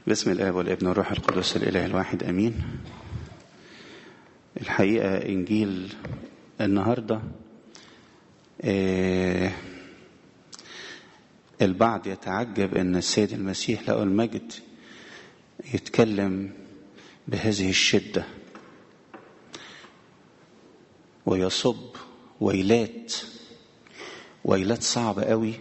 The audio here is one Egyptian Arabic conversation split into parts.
باسم الآب والابن والروح القدس الإله الواحد أمين الحقيقة إنجيل النهاردة آه البعض يتعجب أن السيد المسيح له المجد يتكلم بهذه الشدة ويصب ويلات ويلات صعبة قوي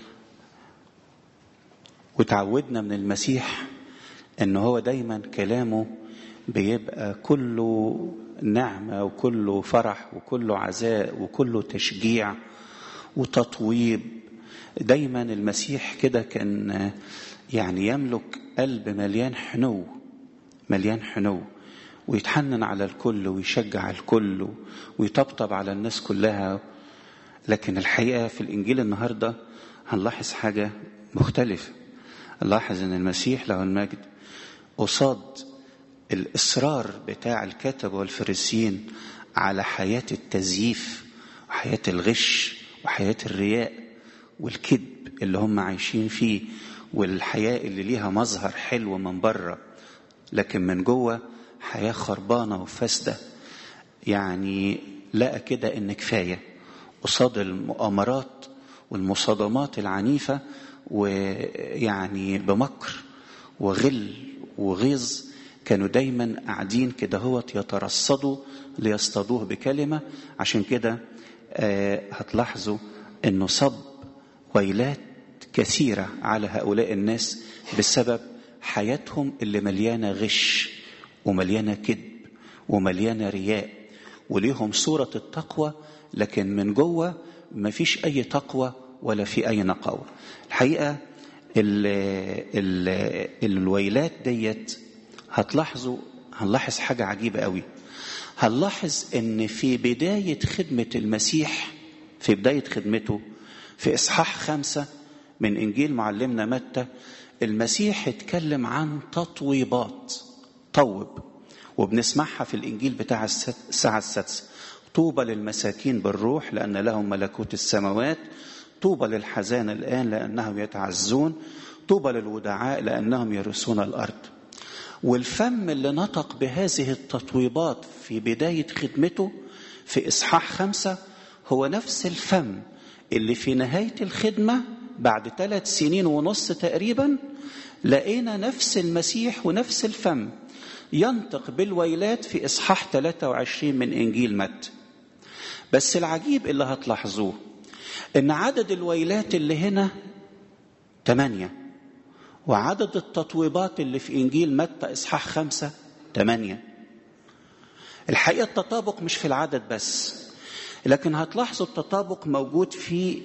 وتعودنا من المسيح ان هو دايما كلامه بيبقى كله نعمه وكله فرح وكله عزاء وكله تشجيع وتطويب دايما المسيح كده كان يعني يملك قلب مليان حنو مليان حنو ويتحنن على الكل ويشجع الكل ويطبطب على الناس كلها لكن الحقيقه في الانجيل النهارده هنلاحظ حاجه مختلفه نلاحظ ان المسيح له المجد قصاد الاصرار بتاع الكتبه والفريسيين على حياه التزييف وحياه الغش وحياه الرياء والكذب اللي هم عايشين فيه والحياه اللي ليها مظهر حلو من بره لكن من جوه حياه خربانه وفاسده يعني لقى كده ان كفايه قصاد المؤامرات والمصادمات العنيفه ويعني بمكر وغل وغيظ كانوا دايما قاعدين كده هوت يترصدوا ليصطادوه بكلمة عشان كده آه هتلاحظوا انه صب ويلات كثيرة على هؤلاء الناس بسبب حياتهم اللي مليانة غش ومليانة كذب ومليانة رياء وليهم صورة التقوى لكن من جوه مفيش أي تقوى ولا في أي نقاوة الحقيقة ال ال الويلات ديت هتلاحظوا هنلاحظ حاجة عجيبة قوي هنلاحظ ان في بداية خدمة المسيح في بداية خدمته في إصحاح خمسة من إنجيل معلمنا متى المسيح اتكلم عن تطويبات طوب وبنسمعها في الإنجيل بتاع الساعة السادسة طوبى للمساكين بالروح لأن لهم ملكوت السماوات طوبى للحزان الآن لأنهم يتعزون طوبى للودعاء لأنهم يرثون الأرض والفم اللي نطق بهذه التطويبات في بداية خدمته في إصحاح خمسة هو نفس الفم اللي في نهاية الخدمة بعد ثلاث سنين ونص تقريبا لقينا نفس المسيح ونفس الفم ينطق بالويلات في إصحاح 23 من إنجيل متى بس العجيب اللي هتلاحظوه ان عدد الويلات اللي هنا ثمانية وعدد التطويبات اللي في انجيل متى اصحاح خمسة ثمانية الحقيقة التطابق مش في العدد بس لكن هتلاحظوا التطابق موجود في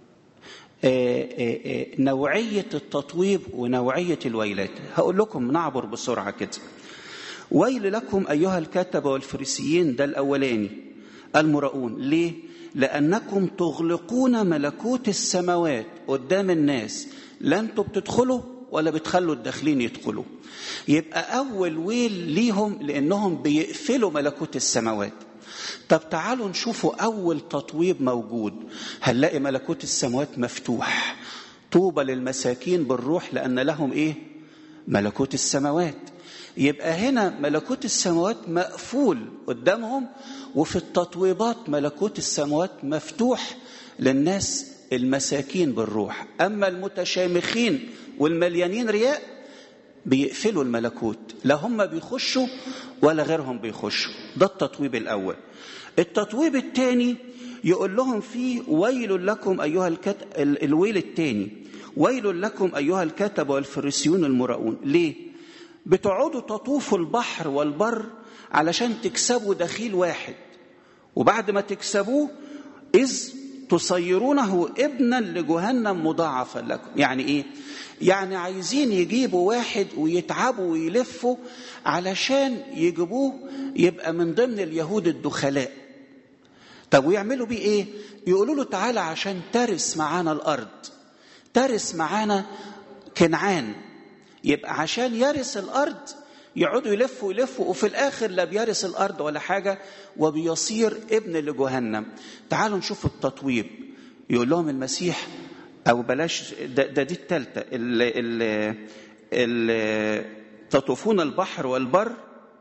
نوعية التطويب ونوعية الويلات هقول لكم نعبر بسرعة كده ويل لكم أيها الكتبة والفريسيين ده الأولاني المرؤون ليه؟ لأنكم تغلقون ملكوت السماوات قدام الناس لا انتوا بتدخلوا ولا بتخلوا الداخلين يدخلوا يبقى أول ويل ليهم لأنهم بيقفلوا ملكوت السماوات طب تعالوا نشوفوا أول تطويب موجود هنلاقي ملكوت السماوات مفتوح طوبى للمساكين بالروح لأن لهم إيه ملكوت السماوات يبقى هنا ملكوت السماوات مقفول قدامهم وفي التطويبات ملكوت السماوات مفتوح للناس المساكين بالروح أما المتشامخين والمليانين رياء بيقفلوا الملكوت لا هم بيخشوا ولا غيرهم بيخشوا ده التطويب الأول التطويب الثاني يقول لهم فيه ويل لكم أيها الكتب الويل الثاني ويل لكم أيها الكتب والفريسيون المراؤون ليه؟ بتقعدوا تطوفوا البحر والبر علشان تكسبوا دخيل واحد وبعد ما تكسبوه إذ تصيرونه ابنا لجهنم مضاعفا لكم يعني ايه يعني عايزين يجيبوا واحد ويتعبوا ويلفوا علشان يجيبوه يبقى من ضمن اليهود الدخلاء طب ويعملوا بيه ايه يقولوا له تعالى عشان ترث معانا الارض ترث معانا كنعان يبقى عشان يرث الارض يقعدوا يلفوا يلفوا وفي الاخر لا بيرث الارض ولا حاجه وبيصير ابن لجهنم تعالوا نشوف التطويب يقول لهم المسيح او بلاش ده, ده دي الثالثه تطوفون البحر والبر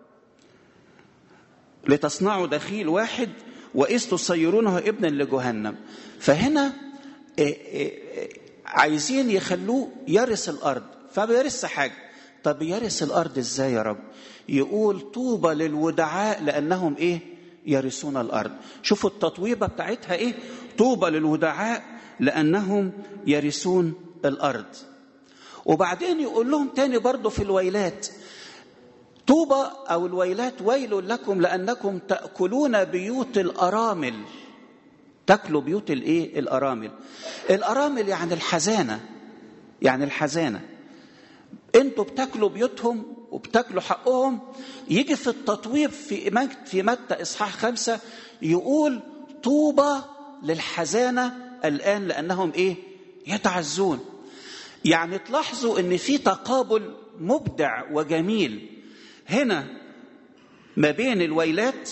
لتصنعوا دخيل واحد وإذ تصيرونه ابنا لجهنم فهنا عايزين يخلوه يرث الأرض فبيرث حاجة طب يرث الأرض إزاي يا رب يقول طوبى للودعاء لأنهم إيه يرثون الأرض شوفوا التطويبة بتاعتها إيه طوبى للودعاء لأنهم يرثون الأرض وبعدين يقول لهم تاني برضه في الويلات طوبى أو الويلات ويل لكم لأنكم تأكلون بيوت الأرامل تاكلوا بيوت الايه الارامل الارامل يعني الحزانه يعني الحزانه انتوا بتاكلوا بيوتهم وبتاكلوا حقهم يجي في التطويب في في متى اصحاح خمسة يقول طوبى للحزانه الان لانهم ايه يتعزون يعني تلاحظوا ان في تقابل مبدع وجميل هنا ما بين الويلات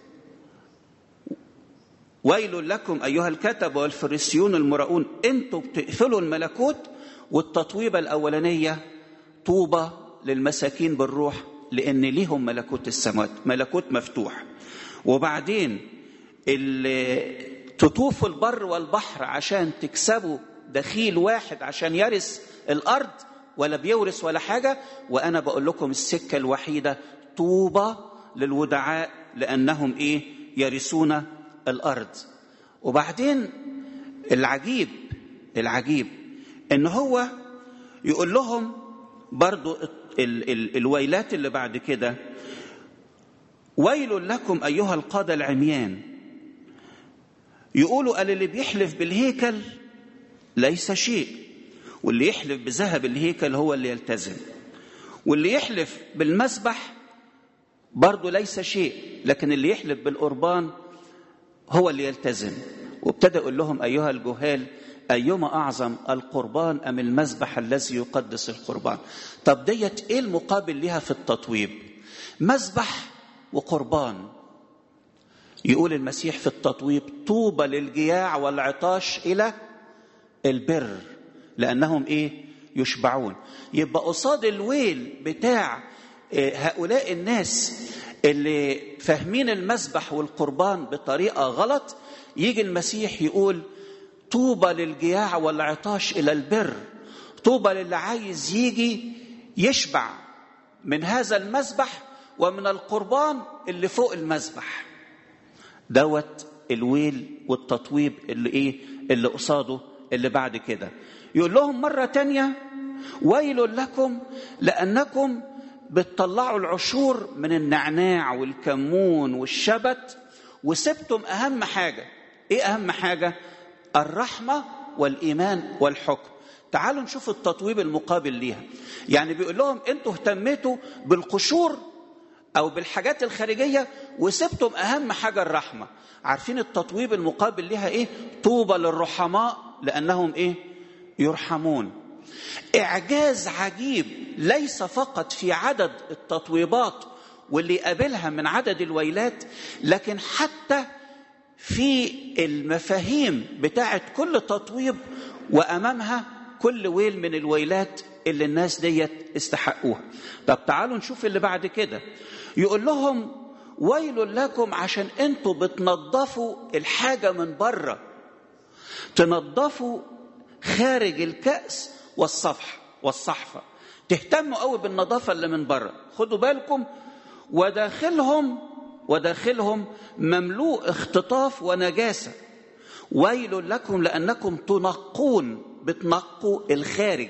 ويل لكم ايها الكتب والفريسيون المراؤون انتم بتقفلوا الملكوت والتطويبه الاولانيه طوبى للمساكين بالروح لان ليهم ملكوت السماوات ملكوت مفتوح وبعدين تطوفوا البر والبحر عشان تكسبوا دخيل واحد عشان يرث الارض ولا بيورث ولا حاجه وانا بقول لكم السكه الوحيده طوبى للودعاء لانهم ايه يرثون الارض وبعدين العجيب العجيب ان هو يقول لهم برضو ال ال الويلات اللي بعد كده ويل لكم ايها القاده العميان يقولوا قال اللي بيحلف بالهيكل ليس شيء واللي يحلف بذهب الهيكل هو اللي يلتزم واللي يحلف بالمسبح برضه ليس شيء لكن اللي يحلف بالقربان هو اللي يلتزم وابتدى يقول لهم ايها الجهال ايما اعظم القربان ام المذبح الذي يقدس القربان طب ديت ايه المقابل لها في التطويب مذبح وقربان يقول المسيح في التطويب طوبى للجياع والعطاش الى البر لانهم ايه يشبعون يبقى قصاد الويل بتاع هؤلاء الناس اللي فاهمين المسبح والقربان بطريقه غلط يجي المسيح يقول طوبى للجياع والعطاش الى البر طوبى للي عايز يجي يشبع من هذا المسبح ومن القربان اللي فوق المسبح دوت الويل والتطويب اللي ايه اللي قصاده اللي بعد كده يقول لهم مرة تانية ويل لكم لأنكم بتطلعوا العشور من النعناع والكمون والشبت وسبتم أهم حاجة إيه أهم حاجة الرحمة والإيمان والحكم تعالوا نشوف التطويب المقابل ليها يعني بيقول لهم انتوا اهتميتوا بالقشور او بالحاجات الخارجيه وسبتم اهم حاجه الرحمه عارفين التطويب المقابل ليها ايه طوبى للرحماء لانهم ايه يرحمون اعجاز عجيب ليس فقط في عدد التطويبات واللي يقابلها من عدد الويلات لكن حتى في المفاهيم بتاعت كل تطويب وامامها كل ويل من الويلات اللي الناس ديت استحقوها طب تعالوا نشوف اللي بعد كده يقول لهم ويل لكم عشان انتوا بتنظفوا الحاجه من بره تنظفوا خارج الكأس والصفح والصحفة تهتموا قوي بالنظافة اللي من بره خدوا بالكم وداخلهم وداخلهم مملوء اختطاف ونجاسة ويل لكم لأنكم تنقون بتنقوا الخارج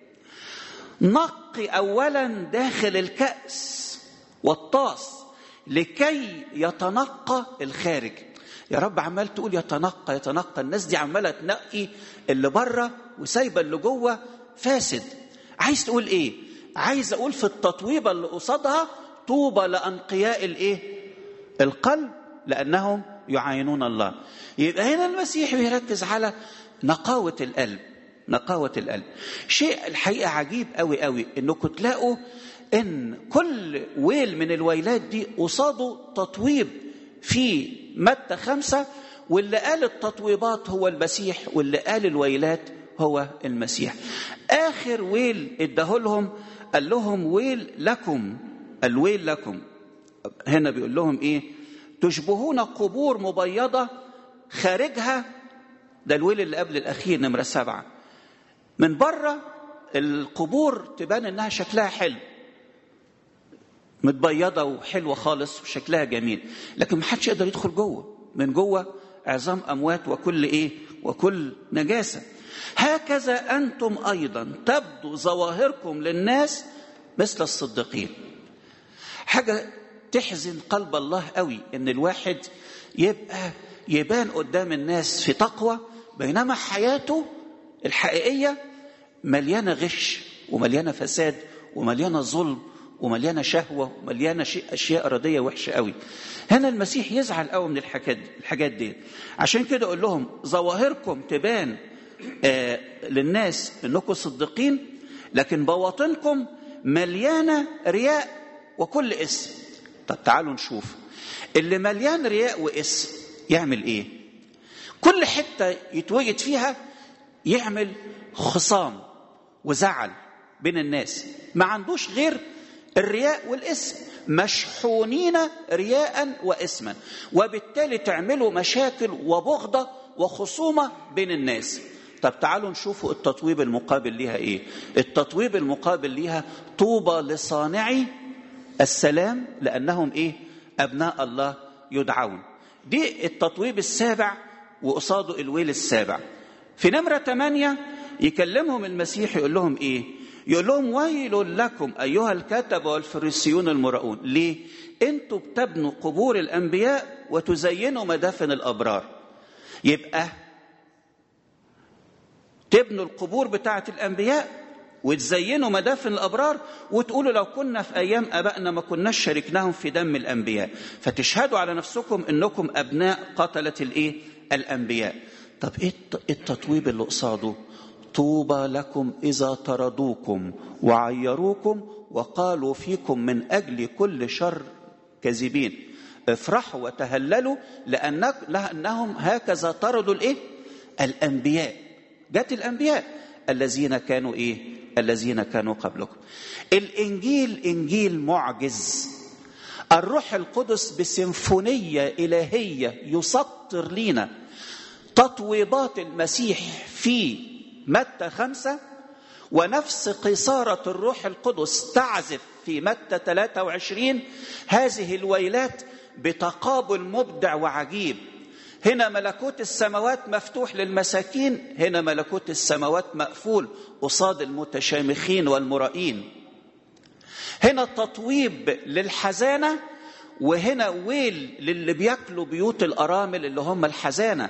نقي أولا داخل الكأس والطاس لكي يتنقى الخارج يا رب عمال تقول يتنقى يتنقى الناس دي عماله تنقي اللي بره وسايبه اللي جوه فاسد عايز تقول ايه عايز اقول في التطويبه اللي قصادها طوبى لانقياء الايه القلب لانهم يعاينون الله يبقى هنا المسيح بيركز على نقاوه القلب نقاوه القلب شيء الحقيقه عجيب قوي قوي انكم تلاقوا ان كل ويل من الويلات دي قصاده تطويب في متى خمسة واللي قال التطويبات هو المسيح واللي قال الويلات هو المسيح آخر ويل اداه لهم قال لهم ويل لكم الويل لكم هنا بيقول لهم ايه تشبهون قبور مبيضة خارجها ده الويل اللي قبل الأخير نمرة سبعة من بره القبور تبان إنها شكلها حلو متبيضة وحلوة خالص وشكلها جميل لكن محدش يقدر يدخل جوه من جوه عظام أموات وكل إيه وكل نجاسة هكذا أنتم أيضا تبدو ظواهركم للناس مثل الصديقين حاجة تحزن قلب الله قوي ان الواحد يبقى يبان قدام الناس في تقوى بينما حياته الحقيقيه مليانه غش ومليانه فساد ومليانه ظلم ومليانه شهوه ومليانه اشياء رديه وحشه قوي هنا المسيح يزعل قوي من الحاجات الحاجات دي عشان كده اقول لهم ظواهركم تبان آه للناس انكم صديقين لكن بواطنكم مليانه رياء وكل اسم طب تعالوا نشوف اللي مليان رياء واسم يعمل ايه كل حته يتوجد فيها يعمل خصام وزعل بين الناس ما عندوش غير الرياء والاسم مشحونين رياء واسما وبالتالي تعملوا مشاكل وبغضه وخصومه بين الناس طب تعالوا نشوفوا التطويب المقابل ليها ايه التطويب المقابل ليها طوبى لصانعي السلام لانهم ايه ابناء الله يدعون دي التطويب السابع وقصاده الويل السابع في نمرة ثمانية يكلمهم المسيح يقول لهم ايه يقول لهم ويل لكم ايها الكتبه والفريسيون المراؤون ليه انتوا بتبنوا قبور الانبياء وتزينوا مدافن الابرار يبقى تبنوا القبور بتاعه الانبياء وتزينوا مدافن الابرار وتقولوا لو كنا في ايام ابائنا ما كناش شاركناهم في دم الانبياء فتشهدوا على نفسكم انكم ابناء قتله الايه الانبياء طب ايه التطويب اللي قصاده طوبى لكم اذا طردوكم وعيروكم وقالوا فيكم من اجل كل شر كاذبين افرحوا وتهللوا لأنك لانهم هكذا طردوا الايه الانبياء جت الانبياء الذين كانوا ايه الذين كانوا قبلكم الانجيل انجيل معجز الروح القدس بسيمفونيه الهيه يسطر لينا تطويبات المسيح في متى خمسة ونفس قيصارة الروح القدس تعزف في متى 23 هذه الويلات بتقابل مبدع وعجيب هنا ملكوت السماوات مفتوح للمساكين هنا ملكوت السماوات مقفول قصاد المتشامخين والمرائين هنا تطويب للحزانة وهنا ويل للي بياكلوا بيوت الأرامل اللي هم الحزانة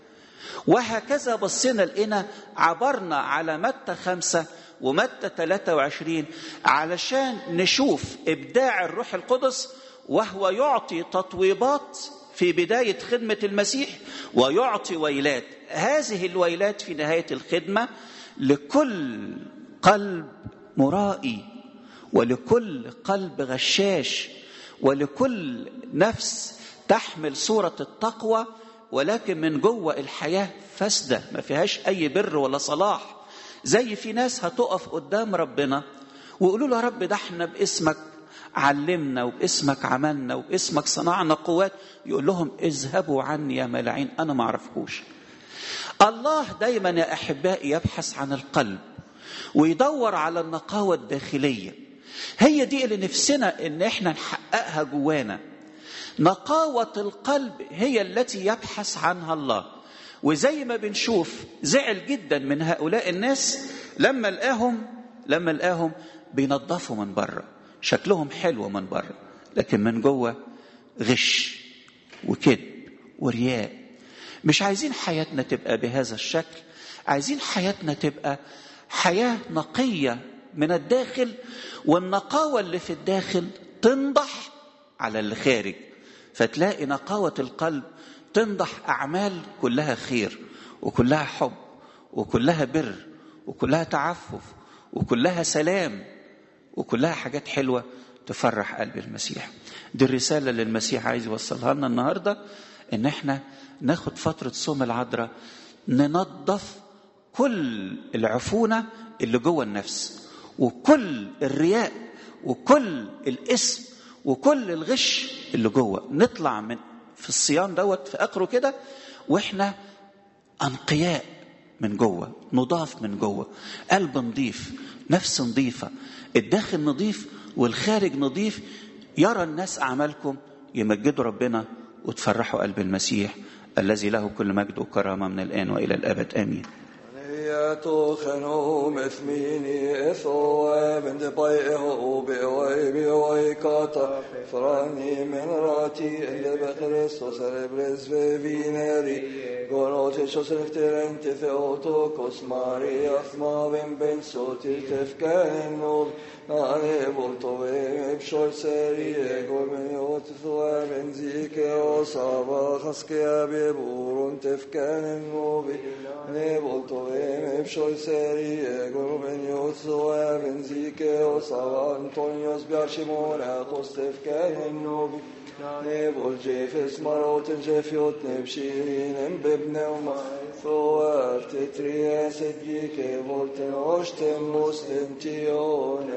وهكذا بصينا لقينا عبرنا على متى خمسة ومتى 23 علشان نشوف إبداع الروح القدس وهو يعطي تطويبات في بداية خدمة المسيح ويعطي ويلات هذه الويلات في نهاية الخدمة لكل قلب مرائي ولكل قلب غشاش ولكل نفس تحمل صورة التقوى ولكن من جوه الحياة فاسدة ما فيهاش أي بر ولا صلاح زي في ناس هتقف قدام ربنا ويقولوا له يا رب ده احنا باسمك علمنا وباسمك عملنا وباسمك صنعنا قوات يقول لهم اذهبوا عني يا ملاعين انا ما اعرفكوش الله دايما يا احبائي يبحث عن القلب ويدور على النقاوه الداخليه هي دي اللي نفسنا ان احنا نحققها جوانا نقاوه القلب هي التي يبحث عنها الله وزي ما بنشوف زعل جدا من هؤلاء الناس لما لقاهم لما لقاهم بينظفوا من بره شكلهم حلو من بره لكن من جوه غش وكذب ورياء مش عايزين حياتنا تبقى بهذا الشكل عايزين حياتنا تبقى حياه نقيه من الداخل والنقاوه اللي في الداخل تنضح على اللي خارج فتلاقي نقاوه القلب تنضح اعمال كلها خير وكلها حب وكلها بر وكلها تعفف وكلها سلام وكلها حاجات حلوة تفرح قلب المسيح دي الرسالة اللي المسيح عايز يوصلها لنا النهاردة ان احنا ناخد فترة صوم العذراء ننظف كل العفونة اللي جوه النفس وكل الرياء وكل الاسم وكل الغش اللي جوه نطلع من في الصيام دوت في اخره كده واحنا انقياء من جوه نضاف من جوه قلب نضيف نفس نضيفه الداخل نضيف والخارج نضيف يرى الناس اعمالكم يمجدوا ربنا وتفرحوا قلب المسيح الذي له كل مجد وكرامه من الان والى الابد امين Yato chano methmini etho ben de pai eho be oi be oi kata frani men rati ele be Christo cerebres ve vineri gono te so selekterente theoto kos Maria thma ben ben soti tefkeno nane volto ve pshol seri ego me ot thwa ben zike o sava khaske abe burun tefkeno be ne volto ve Epshol seri ego benioso e benzike o sava Antonio sbiarcimona kostef kehen nobi ne volge fes maroten jefiot nebshirin em bebneuma Thoaf tetries et gike volten oshtem muslim tione